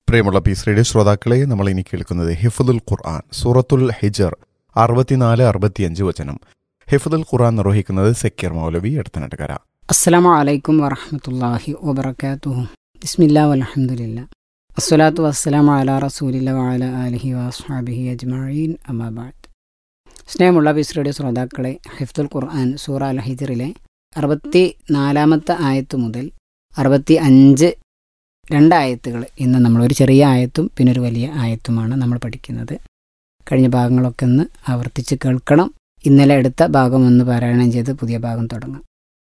പ്രിയമുള്ള piece radio ശ്രോതാക്കളെ നമ്മൾ ഇനി കേൾക്കുന്നത് ഹിഫുദുൽ ഖുർആൻ സൂറത്തുൽ ഹിജർ അറുപത്തിനാല് അറുപത്തിയഞ്ച് വചനം ഹിഫുദുൽ ഖുർആൻ നിർവഹിക്കുന്നത് സക്കീർ മൗലവി എടുത്തനട്ടുകര അസ്സലാമു അലൈക്കും വറഹമത്തല്ലാഹി വബർക്കാത്തുഹു ബിസ്മില്ലാ വലഹമുല്ല അസ്സലാത്തു വസ്സലാമു അല റസൂലില്ല വഅല ആലിഹി വസ്ഹാബിഹി അജ്മഈൻ അമ്മാബാദ് സ്നേഹമുള്ള ബിസ്രയുടെ ശ്രോതാക്കളെ ഹിഫ്തുൽ ഖുർആൻ സൂറ അൽ ഹിജറിലെ അറുപത്തി നാലാമത്തെ ആയത്ത് മുതൽ അറുപത്തി അഞ്ച് രണ്ടായത്തുകൾ ഇന്ന് നമ്മൾ ഒരു ചെറിയ ആയത്തും പിന്നെ ഒരു വലിയ ആയത്തുമാണ് നമ്മൾ പഠിക്കുന്നത് കഴിഞ്ഞ ഭാഗങ്ങളൊക്കെ ഒന്ന് ആവർത്തിച്ച് കേൾക്കണം ഇന്നലെ എടുത്ത ഭാഗം ഒന്ന് പാരായണം ചെയ്ത് പുതിയ ഭാഗം തുടങ്ങാം